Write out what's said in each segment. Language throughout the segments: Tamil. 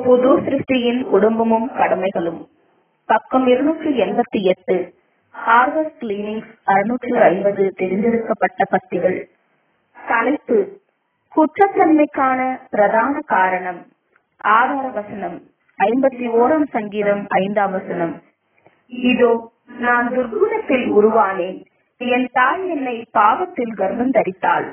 புது சிருஷ்டியின் குடும்பமும் கடமைகளும் பக்கம் இருநூற்றி எண்பத்தி எட்டு ஹார்வர்ட் கிளீனிங்ஸ் அறுநூற்று ஐம்பது தெரிந்தெடுக்கப்பட்ட பத்திகள் தலைப்பு குற்றத்தன்மைக்கான பிரதான காரணம் ஆதார வசனம் ஐம்பத்தி ஓராம் சங்கீதம் ஐந்தாம் வசனம் இதோ நான் துர்குணத்தில் உருவானேன் என் தாய் என்னை பாவத்தில் கர்ப்பம் தரித்தாள்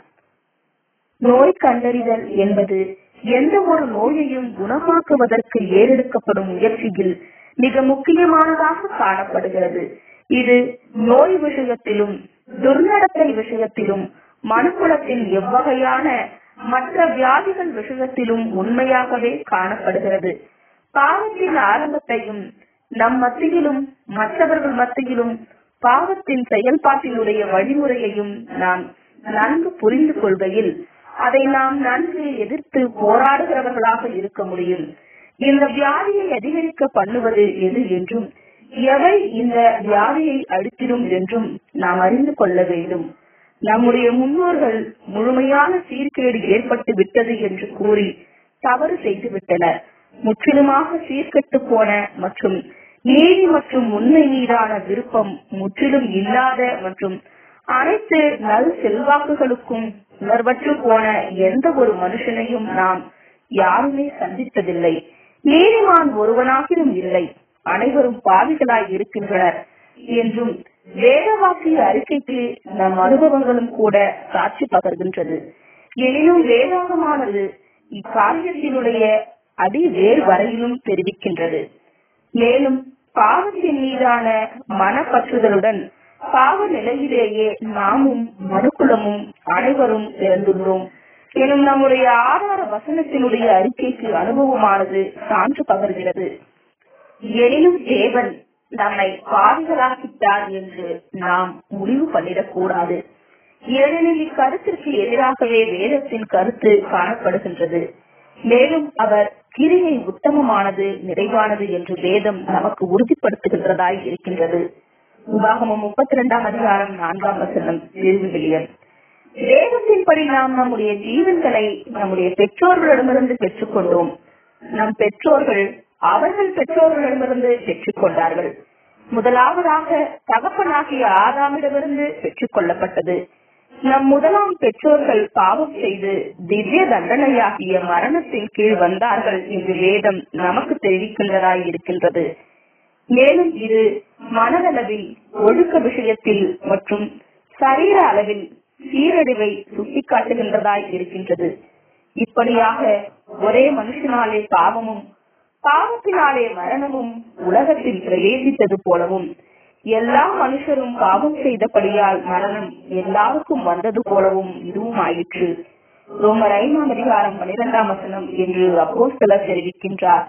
நோய் கண்டறிதல் என்பது எந்த ஒரு நோயையும் குணமாக்குவதற்கு ஏறெடுக்கப்படும் முயற்சியில் மிக முக்கியமானதாக காணப்படுகிறது இது நோய் விஷயத்திலும் துர்நடத்தை விஷயத்திலும் மனுக்குலத்தின் எவ்வகையான மற்ற வியாதிகள் விஷயத்திலும் உண்மையாகவே காணப்படுகிறது பாவத்தின் ஆரம்பத்தையும் நம் மத்தியிலும் மற்றவர்கள் மத்தியிலும் பாவத்தின் செயல்பாட்டினுடைய வழிமுறையையும் நாம் நன்கு புரிந்து கொள்கையில் அதை நாம் நன்கு எதிர்த்து போராடுகிறவர்களாக இருக்க முடியும் இந்த வியாதியை அதிகரிக்க பண்ணுவது எது என்றும் எவை இந்த வியாதியை அழித்திடும் என்றும் நாம் அறிந்து கொள்ள வேண்டும் நம்முடைய முன்னோர்கள் முழுமையான சீர்கேடு ஏற்பட்டு விட்டது என்று கூறி தவறு செய்து விட்டனர் முற்றிலுமாக சீர்கெட்டு போன மற்றும் நீதி மற்றும் உண்மை மீதான விருப்பம் முற்றிலும் இல்லாத மற்றும் அனைத்து நல் செல்வாக்குகளுக்கும் உணர்வற்று போன எந்த ஒரு மனுஷனையும் நாம் யாருமே சந்தித்ததில்லை நீதிமான் ஒருவனாகிலும் இல்லை அனைவரும் பாவிகளாய் இருக்கின்றனர் என்றும் வேதவாக்கிய அறிக்கைக்கு நம் அனுபவங்களும் கூட சாட்சி பகர்கின்றது எனினும் வேதாகமானது இக்காரியத்தினுடைய அடி வேர் வரையிலும் தெரிவிக்கின்றது மேலும் பாவத்தின் மீதான மனப்பற்றுதலுடன் பாவ நிலையிலேயே நாமும் மனுக்குலமும் அனைவரும் பிறந்துள்ளோம் எனும் நம்முடைய ஆதார வசனத்தினுடைய அறிக்கைக்கு அனுபவமானது சான்று பகர்கிறது எனினும் தேவன் நம்மை பாவிகளாக்கிட்டார் என்று நாம் முடிவு பண்ணிடக் கூடாது ஏனெனில் இக்கருத்திற்கு எதிராகவே வேதத்தின் கருத்து காணப்படுகின்றது மேலும் அவர் கிரியை உத்தமமானது நிறைவானது என்று வேதம் நமக்கு உறுதிப்படுத்துகின்றதாய் இருக்கின்றது உபாகமம் முப்பத்தி இரண்டாம் அதிகாரம் நான்காம் வசனம் விரிவுகளியம் வேதத்தின்படி நாம் நம்முடைய ஜீவன்களை நம்முடைய பெற்றோர்களிடமிருந்து பெற்றுக்கொண்டோம் நம் பெற்றோர்கள் அவர்கள் பெற்றோர்களிடமிருந்து பெற்றுக் கொண்டார்கள் முதலாவதாக தகப்பனாகிய ஆதாமிடமிருந்து பெற்றுக் கொள்ளப்பட்டது நம் முதலாம் பெற்றோர்கள் பாவம் செய்து திவ்ய தண்டனையாகிய மரணத்தின் கீழ் வந்தார்கள் என்று வேதம் நமக்கு தெரிவிக்கின்றதாய் இருக்கின்றது மேலும் இது மனதளவில் ஒழுக்க விஷயத்தில் மற்றும் சரீர அளவில் சீரழிவை சுட்டிக்காட்டுகின்றதாய் இருக்கின்றது இப்படியாக ஒரே மனுஷனாலே பாவமும் பாவத்தினாலே மரணமும் உலகத்தில் பிரவேசித்தது போலவும் எல்லா மனுஷரும் பாவம் செய்தபடியால் மரணம் எல்லாருக்கும் வந்தது போலவும் இதுவும் ஆயிற்று ரோமர் ஐந்தாம் அதிகாரம் பனிரெண்டாம் வசனம் என்று அப்போஸ்தலர் தெரிவிக்கின்றார்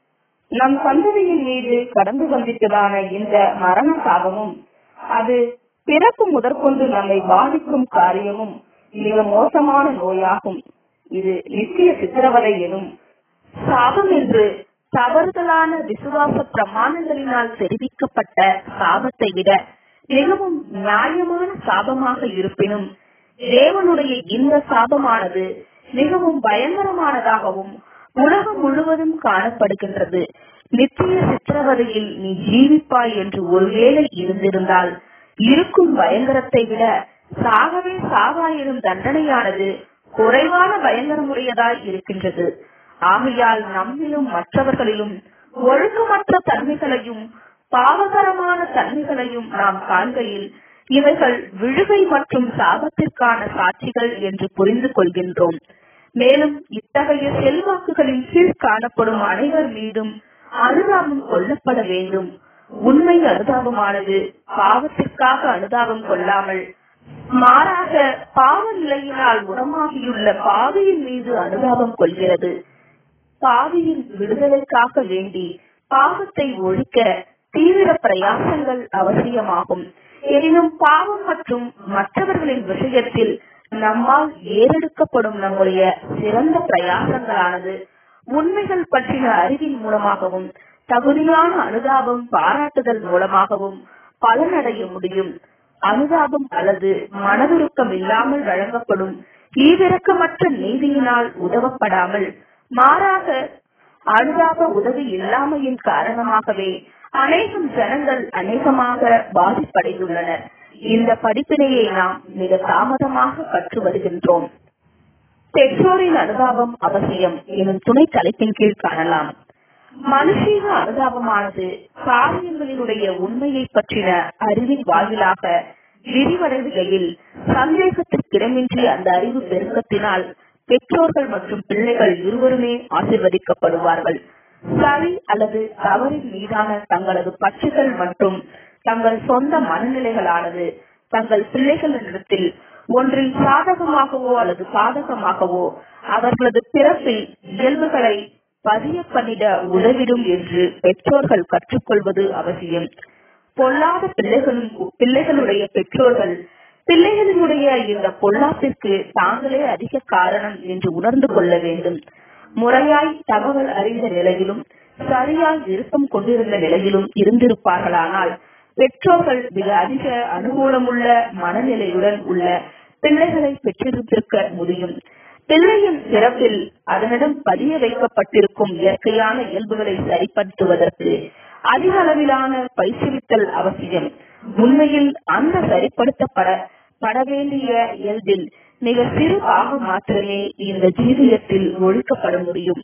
நம் சந்ததியின் மீது கடந்து வந்திட்டதான இந்த மரண சாபமும் அது பிறப்பு முதற்கொண்டு நம்மை பாதிக்கும் காரியமும் மிக மோசமான நோயாகும் இது நித்திய சித்திரவதை எனும் சாபம் என்று தவறுதலான விசுவாச பிரமாணங்களினால் தெரிவிக்கப்பட்ட சாபத்தை விட மிகவும் நியாயமான சாபமாக இருப்பினும் தேவனுடைய இந்த சாபமானது மிகவும் பயங்கரமானதாகவும் உலகம் முழுவதும் காணப்படுகின்றது நித்திய சித்திரவதையில் நீ ஜீவிப்பாய் என்று ஒருவேளை இருந்திருந்தால் இருக்கும் பயங்கரத்தை விட சாகவே சாவாயிரும் தண்டனையானது குறைவான பயங்கரமுடையதாய் இருக்கின்றது ஆகையால் நம்மிலும் மற்றவர்களிலும் ஒழுக்கமற்ற தன்மைகளையும் பாவகரமான தன்மைகளையும் நாம் காண்கையில் இவைகள் விழுகை மற்றும் சாபத்திற்கான சாட்சிகள் என்று புரிந்து கொள்கின்றோம் மேலும் இத்தகைய செல்வாக்குகளின் கீழ் காணப்படும் அனைவர் மீதும் அனுதாபம் கொள்ளப்பட வேண்டும் உண்மை அனுதாபமானது பாவத்திற்காக அனுதாபம் கொள்ளாமல் மாறாக பாவ நிலையினால் குணமாகியுள்ள பாவியின் மீது அனுதாபம் கொள்கிறது பாவியின் விடுதலைக்காக வேண்டி பாவத்தை ஒழிக்க தீவிர பிரயாசங்கள் அவசியமாகும் எனினும் பாவம் மற்றும் மற்றவர்களின் விஷயத்தில் நம்மால் ஏறெடுக்கப்படும் நம்முடைய சிறந்த பிரயாசங்களானது உண்மைகள் பற்றின அறிவின் மூலமாகவும் தகுதியான அனுதாபம் பாராட்டுதல் மூலமாகவும் பலனடைய முடியும் அனுதாபம் அல்லது மனதுருக்கம் இல்லாமல் வழங்கப்படும் ஈவிரக்கமற்ற நீதியினால் உதவப்படாமல் மாறாக அனுதாப உதவி இல்லாமையின் காரணமாகவே அநேகம் ஜனங்கள் அநேகமாக பாதிப்படைந்துள்ளனர் இந்த படிப்பினையை நாம் மிக தாமதமாக கற்று வருகின்றோம் பெற்றோரின் அனுதாபம் அவசியம் எனும் துணை தலைப்பின் கீழ் காணலாம் மனுஷீக அனுதாபமானது காரியங்களினுடைய உண்மையை பற்றின அறிவின் வாயிலாக விரிவடைகையில் சந்தேகத்திற்கிடமின்றி அந்த அறிவு பெருக்கத்தினால் பெற்றோர்கள் மற்றும் பிள்ளைகள் இருவருமே ஆசிர்வதிக்கப்படுவார்கள் சரி அல்லது தவறின் மீதான தங்களது பற்றுகள் மற்றும் தங்கள் சொந்த மனநிலைகளானது தங்கள் பிள்ளைகளிடத்தில் ஒன்றில் சாதகமாகவோ அல்லது சாதகமாகவோ அவர்களது பிறப்பில் இயல்புகளை பதிய பண்ணிட உதவிடும் என்று பெற்றோர்கள் கற்றுக்கொள்வது அவசியம் பொல்லாத பிள்ளைகளும் பிள்ளைகளுடைய பெற்றோர்கள் பிள்ளைகளினுடைய இந்த பொல்லாப்பிற்கு தாங்களே அதிக காரணம் என்று உணர்ந்து கொள்ள வேண்டும் முறையாய் தகவல் அறிந்த நிலையிலும் சரியாய் விருப்பம் கொண்டிருந்த நிலையிலும் இருந்திருப்பார்களானால் பெற்றோர்கள் மிக அதிக அனுகூலமுள்ள மனநிலையுடன் உள்ள பிள்ளைகளை பெற்றிருந்திருக்க முடியும் பிள்ளையின் பிறப்பில் அதனிடம் பதிய வைக்கப்பட்டிருக்கும் இயற்கையான இயல்புகளை சரிப்படுத்துவதற்கு அதிக அளவிலான பயிற்சிவித்தல் அவசியம் உண்மையில் அந்த சரிப்படுத்தப்பட பட வேண்டிய இயல்பில் மிக சிறு பாகம் மாத்திரமே இந்த ஜீவியத்தில் ஒழிக்கப்பட முடியும்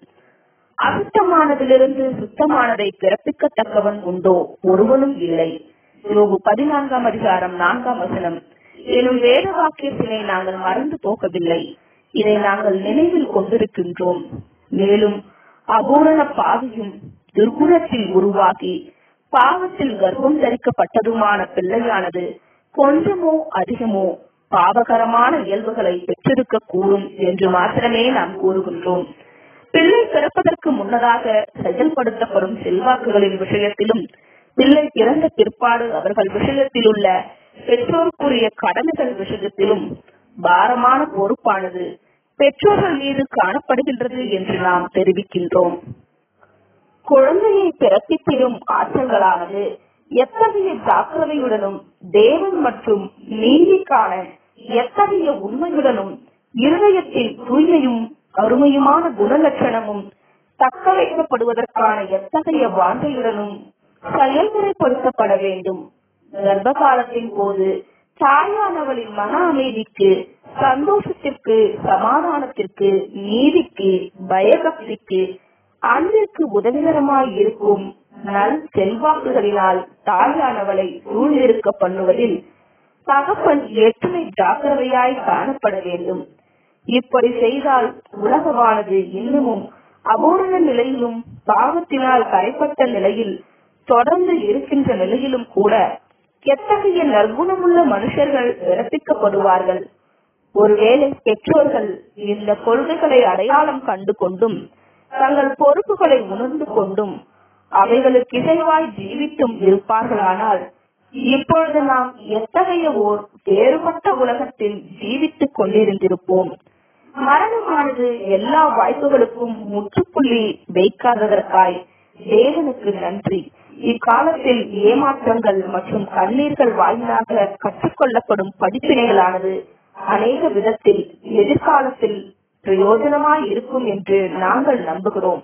அசுத்தமானதிலிருந்து சுத்தமானதை பிறப்பிக்கத்தக்கவன் உண்டோ ஒருவனும் இல்லை யோகு பதினான்காம் அதிகாரம் நான்காம் வசனம் எனும் வேத வாக்கியத்தினை நாங்கள் மறந்து போகவில்லை இதை நாங்கள் நினைவில் கொண்டிருக்கின்றோம் மேலும் அபூரண பாவியும் துர்குணத்தில் உருவாகி பாவத்தில் கர்ப்பம் தரிக்கப்பட்டதுமான பிள்ளையானது கொஞ்சமோ அதிகமோ பாவகரமான இயல்புகளை பெற்றிருக்க கூடும் என்று மாத்திரமே நாம் கூறுகின்றோம் பிள்ளை பிறப்பதற்கு முன்னதாக செயல்படுத்தப்படும் செல்வாக்குகளின் விஷயத்திலும் பிள்ளை பிறந்த பிற்பாடு அவர்கள் விஷயத்தில் உள்ள பெற்றோருக்குரிய கடமைகள் விஷயத்திலும் பாரமான பொறுப்பானது பெற்றோர்கள் மீது காணப்படுகின்றது என்று நாம் தெரிவிக்கின்றோம் குழந்தையை பிறப்பித்திடும் ஆற்றல்களானது எத்தகைய ஜாக்கிரதையுடனும் தேவன் மற்றும் நீதிக்கான எத்தகைய உண்மையுடனும் இருதயத்தின் தூய்மையும் அருமையுமான குணலட்சணமும் தக்க வைக்கப்படுவதற்கான எத்தகைய வாஞ்சையுடனும் செயல்முறைப்படுத்தப்பட வேண்டும் கர்ப்ப காலத்தின் போது தாயானவளின் மன அமைதிக்கு சந்தோஷத்திற்கு சமாதானத்திற்கு நீதிக்கு பயபக்திக்கு அன்பிற்கு உதவிகரமாய் இருக்கும் நல் செல்வாக்குகளினால் தாயானவளை சூழ்ந்திருக்க பண்ணுவதில் தகப்பன் எத்தனை ஜாக்கிரதையாய் காணப்பட வேண்டும் இப்படி செய்தால் உலகமானது இன்னமும் அபூரண நிலையிலும் பாவத்தினால் கரைப்பட்ட நிலையில் தொடர்ந்து இருக்கின்ற நிலையிலும் கூட எத்தகைய நற்குணமுள்ள மனுஷர்கள் பிறப்பிக்கப்படுவார்கள் ஒருவேளை பெற்றோர்கள் இந்த கொள்கைகளை அடையாளம் கண்டு கொண்டும் தங்கள் பொறுப்புகளை உணர்ந்து கொண்டும் அவைகளுக்கு இசைவாய் ஜீவித்தும் இருப்பார்களானால் இப்பொழுது நாம் எத்தகைய ஓர் வேறுபட்ட உலகத்தில் ஜீவித்துக் கொண்டிருந்திருப்போம் மரணமானது எல்லா வாய்ப்புகளுக்கும் முற்றுப்புள்ளி வைக்காததற்காய் தேவனுக்கு நன்றி இக்காலத்தில் ஏமாற்றங்கள் மற்றும் கண்ணீர்கள் வாயிலாக கற்றுக்கொள்ளப்படும் படிப்பினைகளானது அநேக விதத்தில் எதிர்காலத்தில் பிரயோஜனமாய் இருக்கும் என்று நாங்கள் நம்புகிறோம்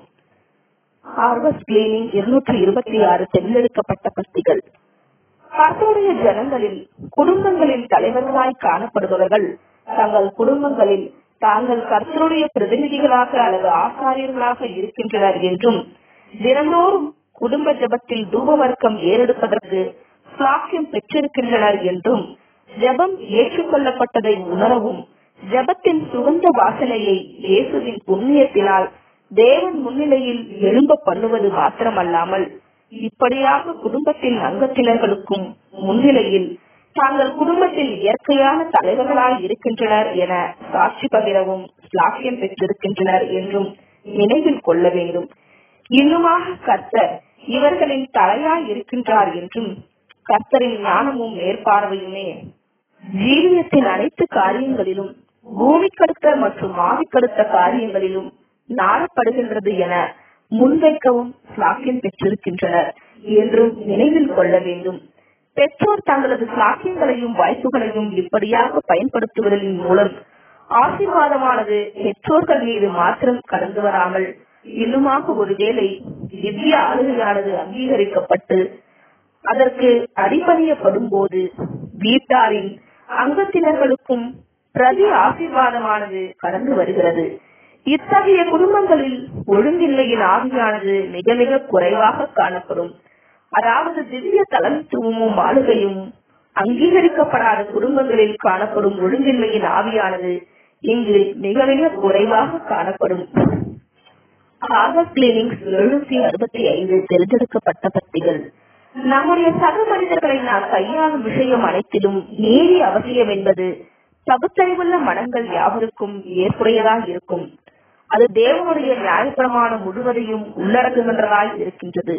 ஹார்வஸ்ட் கிளீனிங் இருநூற்றி இருபத்தி ஆறு தேர்ந்தெடுக்கப்பட்ட பத்திகள் கர்த்தருடைய ஜனங்களில் குடும்பங்களின் தலைவர்களாய் காணப்படுபவர்கள் தங்கள் குடும்பங்களில் தாங்கள் கர்த்தருடைய பிரதிநிதிகளாக அல்லது ஆசாரியர்களாக இருக்கின்றனர் என்றும் தினந்தோறும் குடும்ப ஜபத்தில் தூபவர்க்கம் ஏறெடுப்பதற்கு சாக்கியம் பெற்றிருக்கின்றனர் என்றும் ஜபம் ஏற்றுக்கொள்ளப்பட்டதை உணரவும் ஜபத்தின் சுகந்த வாசனையை இயேசுவின் புண்ணியத்தினால் தேவன் முன்னிலையில் எழும்ப பண்ணுவது மாத்திரமல்லாமல் இப்படியாக குடும்பத்தின் அங்கத்தினர்களுக்கும் முன்னிலையில் தாங்கள் குடும்பத்தில் இயற்கையான தலைவர்களாய் இருக்கின்றனர் என சாட்சி பகிரவும் சாட்சியம் பெற்றிருக்கின்றனர் என்றும் நினைவில் கொள்ள வேண்டும் இன்னுமாக கர்த்தர் இவர்களின் தலையாய் இருக்கின்றார் என்றும் கர்த்தரின் ஞானமும் மேற்பார்வையுமே ஜீவியத்தின் அனைத்து காரியங்களிலும் பூமிக்கடுத்த மற்றும் ஆவிக்கடுத்த காரியங்களிலும் நாடப்படுகின்றது என முன்வைக்கவும் சாக்கியம் பெற்றிருக்கின்றனர் என்றும் நினைவில் கொள்ள வேண்டும் பெற்றோர் தங்களது சாக்கியங்களையும் வாய்ப்புகளையும் இப்படியாக பயன்படுத்துவதன் மூலம் ஆசீர்வாதமானது பெற்றோர்கள் மீது மாத்திரம் கடந்து வராமல் இன்னுமாக ஒருவேளை திவ்ய ஆளுகையானது அங்கீகரிக்கப்பட்டு அதற்கு அடிபணியப்படும் போது வீட்டாரின் அங்கத்தினர்களுக்கும் பிரதி ஆசீர்வாதமானது கடந்து வருகிறது இத்தகைய குடும்பங்களில் ஒழுங்கின்மையின் ஆவியானது மிக மிக குறைவாக காணப்படும் அதாவது திவ்ய தலைமைத்துவமும் ஆளுகையும் அங்கீகரிக்கப்படாத குடும்பங்களில் காணப்படும் ஒழுங்கின்மையின் ஆவியானது இங்கு மிக மிக குறைவாக காணப்படும் ஹார்வர்ட் கிளீனிங்ஸ் எழுநூத்தி அறுபத்தி ஐந்து தேர்ந்தெடுக்கப்பட்ட பத்திகள் நம்முடைய சக மனிதர்களை நாம் கையாளும் விஷயம் அனைத்திலும் நீதி அவசியம் என்பது பகுத்தறிவுள்ள மனங்கள் யாவருக்கும் ஏற்புடையதாக இருக்கும் அது தேவனுடைய நியாயப்பிரமாணம் முழுவதையும் உள்ளடக்குகின்றதாய் இருக்கின்றது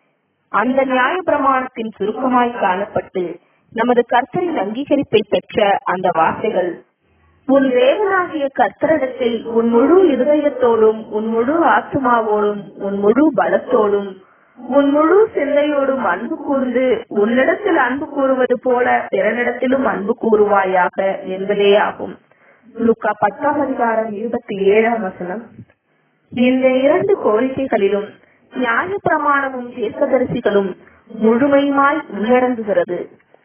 அந்த நியாயப்பிரமாணத்தின் சுருக்கமாய் காணப்பட்டு நமது கர்த்தரின் அங்கீகரிப்பை பெற்ற அந்த வார்த்தைகள் உன் தேவனாகிய கர்த்தரிடத்தில் உன் முழு இருதயத்தோடும் உன் முழு ஆத்மாவோடும் உன் முழு பலத்தோடும் உன் முழு சிந்தையோடும் அன்பு கூர்ந்து உன்னிடத்தில் அன்பு கூறுவது போல பிறனிடத்திலும் அன்பு கூறுவாயாக என்பதே ஆகும் லுக்கா பத்தாம் அதிகாரம் இருபத்தி ஏழாம் வசனம் இந்த இரண்டு கோரிக்கைகளிலும் நியாய பிரமாணமும் தீர்க்கதரிசிகளும் முழுமையுமாய் உள்ளடங்குகிறது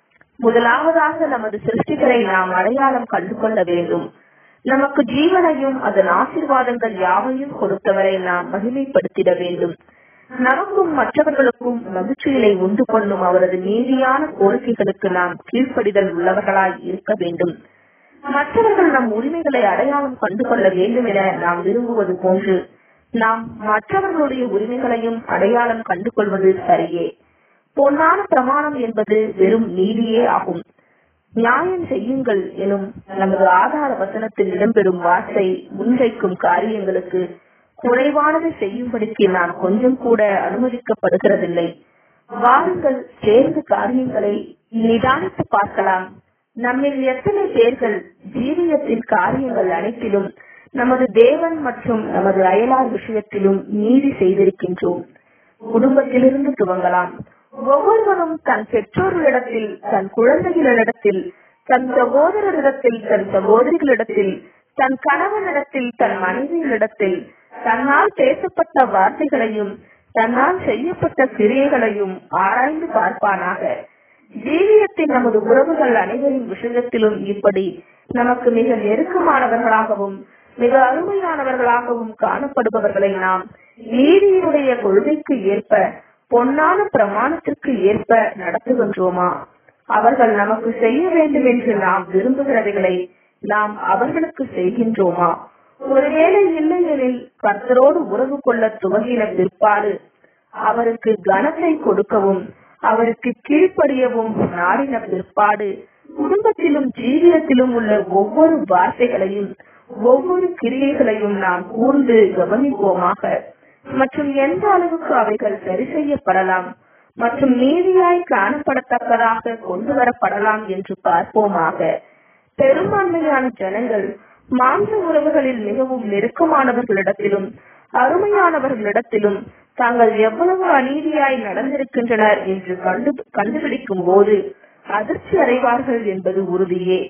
முதலாவதாக நமது சிருஷ்டிகளை நாம் அடையாளம் கண்டு கொள்ள வேண்டும் நமக்கு ஜீவனையும் அதன் ஆசீர்வாதங்கள் யாவையும் கொடுத்தவரை நாம் மகிமைப்படுத்திட வேண்டும் நமக்கும் மற்றவர்களுக்கும் மகிழ்ச்சிகளை உண்டு கொள்ளும் அவரது நீதியான கோரிக்கைகளுக்கு நாம் கீழ்ப்படிதல் உள்ளவர்களாய் இருக்க வேண்டும் மற்றவர்கள் நம் உரிமைகளை அடையாளம் கண்டு கொள்ள வேண்டும் என நாம் விரும்புவது போன்று நாம் மற்றவர்களுடைய உரிமைகளையும் அடையாளம் கண்டு கொள்வது சரியே பொன்னான பிரமாணம் என்பது வெறும் நீதியே ஆகும் நியாயம் செய்யுங்கள் எனும் நமது ஆதார வசனத்தில் இடம்பெறும் வார்த்தை முன்வைக்கும் காரியங்களுக்கு குறைவானதை செய்யும்படிக்கு நாம் கொஞ்சம் கூட அனுமதிக்கப்படுகிறதில்லை வாருங்கள் சேர்ந்து காரியங்களை நிதானித்து பார்க்கலாம் நம்மில் எத்தனை பேர்கள் ஜீவியத்தின் காரியங்கள் அனைத்திலும் நமது தேவன் மற்றும் நமது அயலார் விஷயத்திலும் நீதி செய்திருக்கின்றோம் குடும்பத்திலிருந்து துவங்கலாம் ஒவ்வொருவரும் தன் பெற்றோர்களிடத்தில் தன் குழந்தைகளிடத்தில் தன் சகோதரரிடத்தில் தன் சகோதரிகளிடத்தில் தன் கணவனிடத்தில் தன் மனைவியினிடத்தில் தன்னால் பேசப்பட்ட வார்த்தைகளையும் தன்னால் செய்யப்பட்ட கிரியைகளையும் ஆராய்ந்து பார்ப்பானாக ஜீவியத்தின் நமது உறவுகள் அனைவரின் விஷயத்திலும் இப்படி நமக்கு மிக நெருக்கமானவர்களாகவும் மிக அருமையானவர்களாகவும் காணப்படுபவர்களை நாம் நீதியினுடைய கொள்கைக்கு ஏற்ப பொன்னான பிரமாணத்திற்கு ஏற்ப நடத்துகின்றோமா அவர்கள் நமக்கு செய்ய வேண்டும் என்று நாம் விரும்புகிறவைகளை நாம் அவர்களுக்கு செய்கின்றோமா ஒருவேளை இல்லையெனில் கர்த்தரோடு உறவு கொள்ள துவங்கின பிற்பாடு அவருக்கு கனத்தை கொடுக்கவும் அவருக்கு கீழ்ப்படியவும் நாடின பிற்பாடு குடும்பத்திலும் ஜீவியத்திலும் உள்ள ஒவ்வொரு வார்த்தைகளையும் ஒவ்வொரு கிரியைகளையும் நாம் கூர்ந்து கவனிப்போமாக மற்றும் எந்த அளவுக்கு அவைகள் சரி செய்யப்படலாம் மற்றும் நீதியாய் காணப்படத்தக்கதாக கொண்டு வரப்படலாம் என்று பார்ப்போமாக பெரும்பான்மையான ஜனங்கள் மாந்த உறவுகளில் மிகவும் நெருக்கமானவர்களிடத்திலும் அருமையானவர்களிடத்திலும் தாங்கள் எவ்வளவு அநீதியாய் நடந்திருக்கின்றனர் என்று கண்டு கண்டுபிடிக்கும் போது அதிர்ச்சி அடைவார்கள் என்பது உறுதியே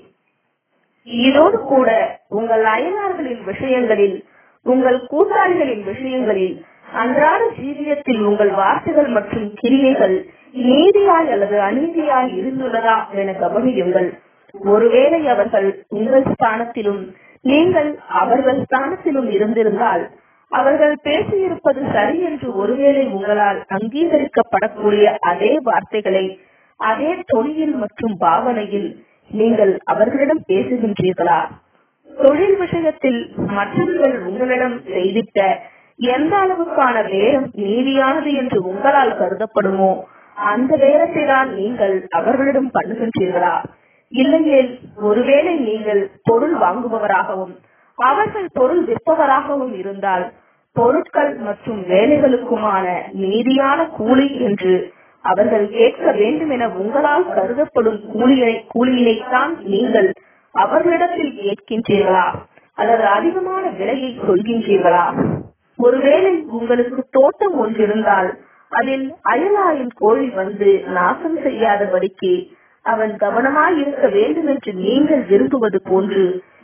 இதோடு கூட உங்கள் அயலார்களின் விஷயங்களில் உங்கள் கூட்டாளிகளின் விஷயங்களில் அன்றாட ஜீவியத்தில் உங்கள் வார்த்தைகள் மற்றும் கிரியைகள் நீதியாய் அல்லது அநீதியாய் இருந்துள்ளதா என கவனியுங்கள் ஒருவேளை அவர்கள் உங்கள் ஸ்தானத்திலும் நீங்கள் அவர்கள் ஸ்தானத்திலும் இருந்திருந்தால் அவர்கள் பேசியிருப்பது சரி என்று ஒருவேளை உங்களால் அங்கீகரிக்கப்படக்கூடிய அதே வார்த்தைகளை அதே தொழில் மற்றும் பாவனையில் நீங்கள் அவர்களிடம் பேசுகின்றீர்களா தொழில் விஷயத்தில் மற்றவர்கள் உங்களிடம் செய்திட்ட எந்த அளவுக்கான வேரம் நீதியானது என்று உங்களால் கருதப்படுமோ அந்த வேரத்தை தான் நீங்கள் அவர்களிடம் பண்ணுகின்றீர்களா இல்லையேல் ஒருவேளை நீங்கள் பொருள் வாங்குபவராகவும் அவர்கள் பொருள் விற்பவராகவும் இருந்தால் பொருட்கள் மற்றும் வேலைகளுக்குமான நீதியான கூலி என்று அவர்கள் கேட்க வேண்டும் என உங்களால் கருதப்படும் கூலியை கூலியினைத்தான் நீங்கள் அவர்களிடத்தில் கேட்கின்றீர்களா அல்லது அதிகமான விலையை சொல்கின்றீர்களா ஒருவேளை உங்களுக்கு தோட்டம் ஒன்றிருந்தால் அதில் அயலாரின் கோழி வந்து நாசம் செய்யாதபடிக்கு அவன் கவனமாய் இருக்க வேண்டும் என்று நீங்கள் விரும்புவது போன்று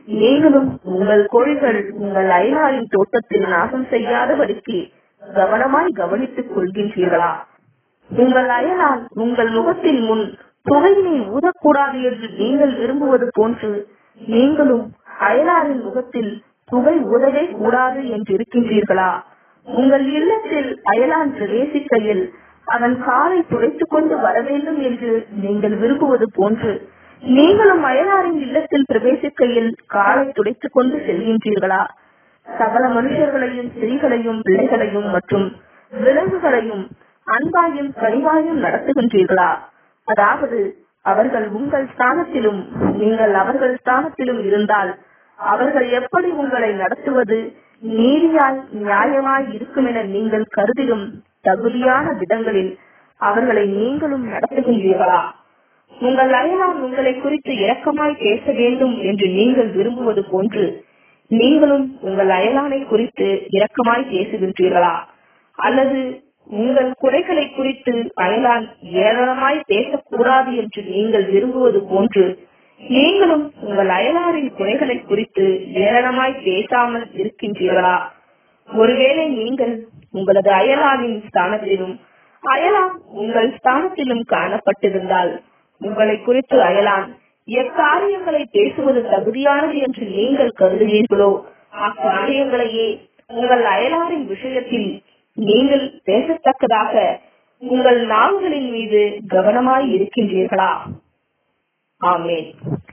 நீங்களும் உங்கள் கோழிகள் உங்கள் அயலாரின் தோட்டத்தில் நாசம் செய்யாதபடிக்கு கவனமாய் கவனித்துக் கொள்கின்றீர்களா உங்கள் அயலால் உங்கள் முகத்தின் முன் புகையினை ஊதக்கூடாது என்று நீங்கள் விரும்புவது போன்று நீங்களும் அயலாரின் முகத்தில் புகை ஊதவே கூடாது என்று இருக்கின்றீர்களா உங்கள் இல்லத்தில் அயலான் பிரவேசிக்கையில் அவன் காலை துடைத்துக் கொண்டு வர வேண்டும் என்று நீங்கள் விரும்புவது போன்று நீங்களும் அயலாரின் இல்லத்தில் பிரவேசிக்கையில் காலை துடைத்துக் கொண்டு செல்கின்றீர்களா சகல மனுஷர்களையும் ஸ்திரீகளையும் பிள்ளைகளையும் மற்றும் விலங்குகளையும் அன்பாயும் கனிவாயும் நடத்துகின்றீர்களா அதாவது அவர்கள் உங்கள் ஸ்தானத்திலும் நீங்கள் அவர்கள் ஸ்தானத்திலும் இருந்தால் அவர்கள் எப்படி உங்களை நடத்துவது நீதியால் நியாயமாய் இருக்கும் என நீங்கள் கருதிடும் தகுதியான விதங்களில் அவர்களை நீங்களும் நடத்துகின்றீர்களா உங்கள் அயலான் உங்களை குறித்து இரக்கமாய் பேச வேண்டும் என்று நீங்கள் விரும்புவது போன்று நீங்களும் உங்கள் அயலானை குறித்து இரக்கமாய் பேசுகின்றீர்களா அல்லது உங்கள் குறைகளை குறித்து அயலான் ஏளனமாய் பேசக்கூடாது என்று நீங்கள் விரும்புவது போன்று நீங்களும் உங்கள் அயலாரின் குறைகளை குறித்து ஏளனமாய் பேசாமல் இருக்கின்றீர்களா ஒருவேளை நீங்கள் உங்களது அயலானின் ஸ்தானத்திலும் அயலான் உங்கள் ஸ்தானத்திலும் காணப்பட்டிருந்தால் உங்களை குறித்து அயலான் எக்காரியங்களை பேசுவது தகுதியானது என்று நீங்கள் கருதுவீர்களோ அக்காரியங்களையே உங்கள் அயலாரின் விஷயத்தில் நீங்கள் பேசத்தக்கதாக உங்கள் நாவுகளின் மீது கவனமாய் இருக்கின்றீர்களா ஆமேன்